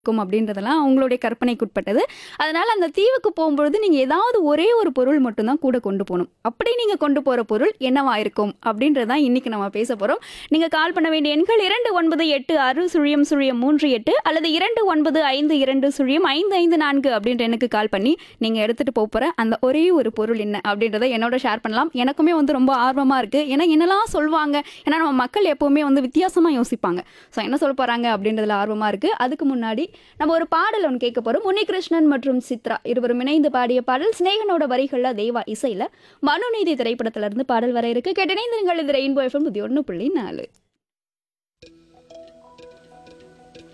இருக்கும் அப்படின்றதெல்லாம் அவங்களுடைய கற்பனைக்குட்பட்டது அதனால அந்த தீவுக்கு போகும்பொழுது நீங்க ஏதாவது ஒரே ஒரு பொருள் மட்டும்தான் கூட கொண்டு போகணும் அப்படி நீங்க கொண்டு போற பொருள் என்னவா இருக்கும் அப்படின்றதான் இன்னைக்கு நம்ம பேச போறோம் நீங்க கால் பண்ண வேண்டிய எண்கள் இரண்டு ஒன்பது எட்டு ஆறு சுழியம் சுழியம் மூன்று எட்டு அல்லது இரண்டு ஒன்பது ஐந்து இரண்டு சுழியம் ஐந்து ஐந்து நான்கு அப்படின்ற எண்ணுக்கு கால் பண்ணி நீங்க எடுத்துட்டு போக போற அந்த ஒரே ஒரு பொருள் என்ன அப்படின்றத என்னோட ஷேர் பண்ணலாம் எனக்குமே வந்து ரொம்ப ஆர்வமா இருக்கு ஏன்னா என்னெல்லாம் சொல்லுவாங்க ஏன்னா நம்ம மக்கள் எப்பவுமே வந்து வித்தியாசமா யோசிப்பாங்க ஸோ என்ன சொல்ல போறாங்க அப்படின்றதுல ஆர்வமா இருக்கு அதுக்கு முன்னாடி நம்ம ஒரு பாடல் ஒன்று கேட்க போறோம் முனிகிருஷ்ணன் மற்றும் சித்ரா இருவரும் இணைந்து பாடிய பாடல் ஸ்நேகனோட வரிகள்ல தேவா இசையில மனுநீதி திரைப்படத்துல இருந்து பாடல் வர இருக்கு கேட்டினை நீங்கள் இது ரெயின்போ எஃப்எம் புதிய ஒன்று புள்ளி நாலு